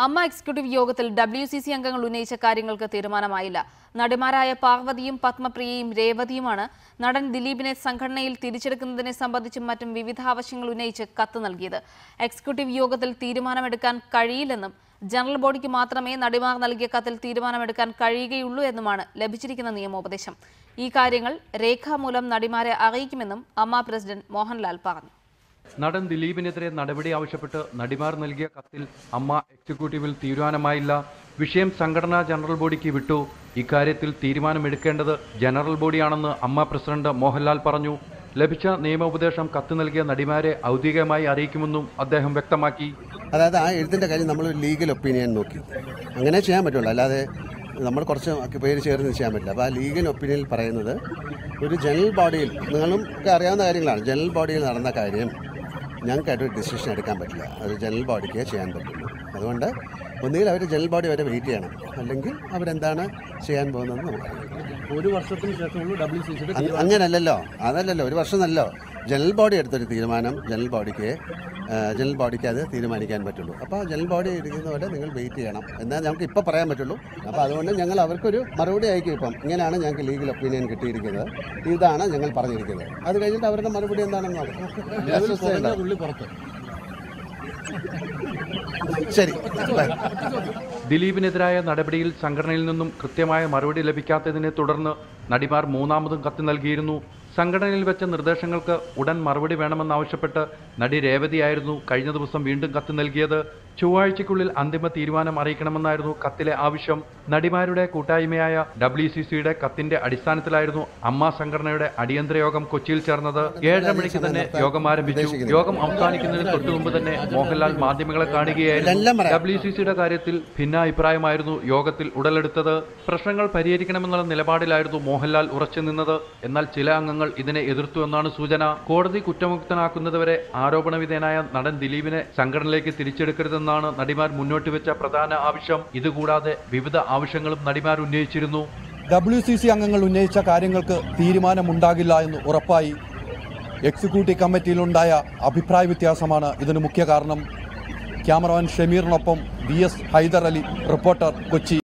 അമ്മ എക്സിക്യൂട്ടീവ് യോഗത്തിൽ W C C അംഗങ്ങൾ ഉന്നയിച്ച കാര്യങ്ങൾക്ക് തീരുമാനമായില്ല നടിമാരായ പാർവതിയും പത്മപ്രിയയും രേവതിയുമാണ് നടൻ ദിലീപിനെ സംഘടനയിൽ തിരിച്ചെടുക്കുന്നതിനെ സംബന്ധിച്ചും മറ്റും വിവിധ ആവശ്യങ്ങൾ ഉന്നയിച്ച് കത്ത് നൽകിയത് എക്സിക്യൂട്ടീവ് യോഗത്തിൽ തീരുമാനമെടുക്കാൻ കഴിയില്ലെന്നും ജനറൽ ബോഡിക്ക് മാത്രമേ നടിമാർ നൽകിയ കത്തിൽ തീരുമാനമെടുക്കാൻ കഴിയുകയുള്ളൂ എന്നുമാണ് ലഭിച്ചിരിക്കുന്ന നിയമോപദേശം ഈ കാര്യങ്ങൾ രേഖാമൂലം നടിമാരെ അറിയിക്കുമെന്നും അമ്മ പ്രസിഡന്റ് മോഹൻലാൽ പറഞ്ഞു നടൻ ദിലീപിനെതിരെ നടപടി ആവശ്യപ്പെട്ട് നടിമാർ നൽകിയ കത്തിൽ അമ്മ എക്സിക്യൂട്ടീവിൽ തീരുമാനമായില്ല വിഷയം സംഘടനാ ജനറൽ ബോഡിക്ക് വിട്ടു ഇക്കാര്യത്തിൽ തീരുമാനമെടുക്കേണ്ടത് ജനറൽ ബോഡിയാണെന്ന് അമ്മ പ്രസിഡന്റ് മോഹൻലാൽ പറഞ്ഞു ലഭിച്ച നിയമോപദേശം കത്ത് നൽകിയ നടിമാരെ ഔദ്യോഗികമായി അറിയിക്കുമെന്നും അദ്ദേഹം വ്യക്തമാക്കി അതായത് ആ എഴുത്തിൻ്റെ കാര്യം നമ്മൾ ലീഗൽ ഒപ്പീനിയൻ നോക്കി അങ്ങനെ ചെയ്യാൻ പറ്റുള്ളൂ അല്ലാതെ നമ്മൾ കുറച്ച് പേര് ചേർന്ന് ചെയ്യാൻ പറ്റില്ല അപ്പോൾ ആ ലീഗൽ ഒപ്പീനിയനിൽ പറയുന്നത് ഒരു ജനറൽ ബോഡിയിൽ നിങ്ങളും ഒക്കെ അറിയാവുന്ന കാര്യങ്ങളാണ് ജനറൽ ബോഡിയിൽ നടന്ന കാര്യം ഞങ്ങൾക്കായിട്ടൊരു ഡിസിഷൻ എടുക്കാൻ പറ്റില്ല അത് ജനറൽ ബോഡിക്ക് ചെയ്യാൻ പറ്റുള്ളൂ അതുകൊണ്ട് ഒന്നുകിൽ അവർ ജനറൽ ബോഡി വരെ വെയിറ്റ് ചെയ്യണം അല്ലെങ്കിൽ അവരെന്താണ് ചെയ്യാൻ പോകുന്നതെന്ന് നമുക്കറിയാം ഒരു വർഷത്തിന് ശേഷമുള്ളൂ ഡബ്ല്യു സി സിയുടെ അങ് അങ്ങനല്ലല്ലോ അതല്ലല്ലോ ഒരു വർഷം നല്ലോ ജനറൽ ബോഡി എടുത്തൊരു തീരുമാനം ജനറൽ ബോഡിക്ക് ആ, ജനറൽ ബോഡിക്ക് അത് തീരുമാനിക്കാൻ പറ്റുള്ളൂ അപ്പോൾ ജനറൽ ബോഡി ഇരിക്കുന്ന പോലെ നിങ്ങൾ വെയിറ്റ് ചെയ്യണം എന്നാൽ ഞങ്ങൾക്ക് ഇപ്പോൾ പറയാൻ പറ്റുള്ളൂ അപ്പോൾ അതുകൊണ്ട് ഞങ്ങൾ അവർക്കൊരു മറുപടി അയക്കും ഇപ്പം ഇങ്ങനെയാണ് ഞങ്ങൾക്ക് ലീഗൽ ഒപ്പീനിയൻ കിട്ടിയിരിക്കുന്നത് ഇതാണ് ഞങ്ങൾ പറഞ്ഞിരിക്കുന്നത് അത് കഴിഞ്ഞിട്ട് അവരുടെ മറുപടി എന്താണെന്ന് നിലവിൽ നോക്കാം പുറത്ത് ഉള്ളി പുറത്ത് ശരി ബൈ. ദിലീപിനെതിരായ നടപടിയിൽ സംഘടനയിൽ നിന്നും കൃത്യമായ മറുപടി ലഭിക്കാത്തതിനെ തുടർന്ന് നടിമാർ മൂന്നാമതും കത്ത് നൽകിയിരുന്നു സംഘടനയിൽ വെച്ച നിർദ്ദേശങ്ങൾക്ക് ഉടൻ മറുപടി വേണമെന്നാവശ്യപ്പെട്ട് നടി രേവതിയായിരുന്നു കഴിഞ്ഞ ദിവസം വീണ്ടും കത്ത് നൽകിയത് ചൊവ്വാഴ്ചയ്ക്കുള്ളിൽ അന്തിമ തീരുമാനം അറിയിക്കണമെന്നായിരുന്നു കത്തിലെ ആവശ്യം നടിമാരുടെ കൂട്ടായ്മയായ ഡബ്ല്യു സി സിയുടെ കത്തിന്റെ അടിസ്ഥാനത്തിലായിരുന്നു അമ്മ സംഘടനയുടെ അടിയന്തര യോഗം കൊച്ചിയിൽ ചേർന്നത് ഏഴര മണിക്ക് തന്നെ യോഗം ആരംഭിച്ചു യോഗം അവസാനിക്കുന്നതിന് തൊട്ടുമുമ്പ് തന്നെ മോഹൻലാൽ മാധ്യമങ്ങളെ കാണുകയായിരുന്നു ഇതെല്ലാം പറയാം. ഡബ്ല്യു സി സിയുടെ കാര്യത്തിൽ ഭിന്നാഭിപ്രായമായിരുന്നു യോഗത്തിൽ ഉടലെടുത്തത് പ്രശ്നങ്ങൾ പരിഹരിക്കണമെന്നുള്ള നിലപാടിലായിരുന്നു മോഹൻലാൽ ഉറച്ചു നിന്നത് എന്നാൽ ചില അംഗങ്ങൾ ഇതിനെ എതിർത്തു എന്നാണ് സൂചന കോടതി കുറ്റമുക്തനാക്കുന്നതുവരെ ആരോപണ വിധേയനായ നടൻ ദിലീപിനെ സംഘടനയിലേക്ക് തിരിച്ചെടുക്കരുതെന്നാണ് നടിമാർ മുന്നോട്ട് വെച്ച പ്രധാന ആവശ്യം ഇതുകൂടാതെ വിവിധ ആവശ്യങ്ങളും നടിമാർ ഉന്നയിച്ചിരുന്നു ഡബ്ല്യു സി സി അംഗങ്ങൾ ഉന്നയിച്ച കാര്യങ്ങൾക്ക് തീരുമാനമുണ്ടാകില്ല എന്ന് ഉറപ്പായി എക്സിക്യൂട്ടീവ് കമ്മിറ്റിയിലുണ്ടായ അഭിപ്രായ വ്യത്യാസമാണ് ഇതിന് മുഖ്യ കാരണം ക്യാമറമാൻ ഷമീറിനൊപ്പം V S Haider Ali reporter Kochi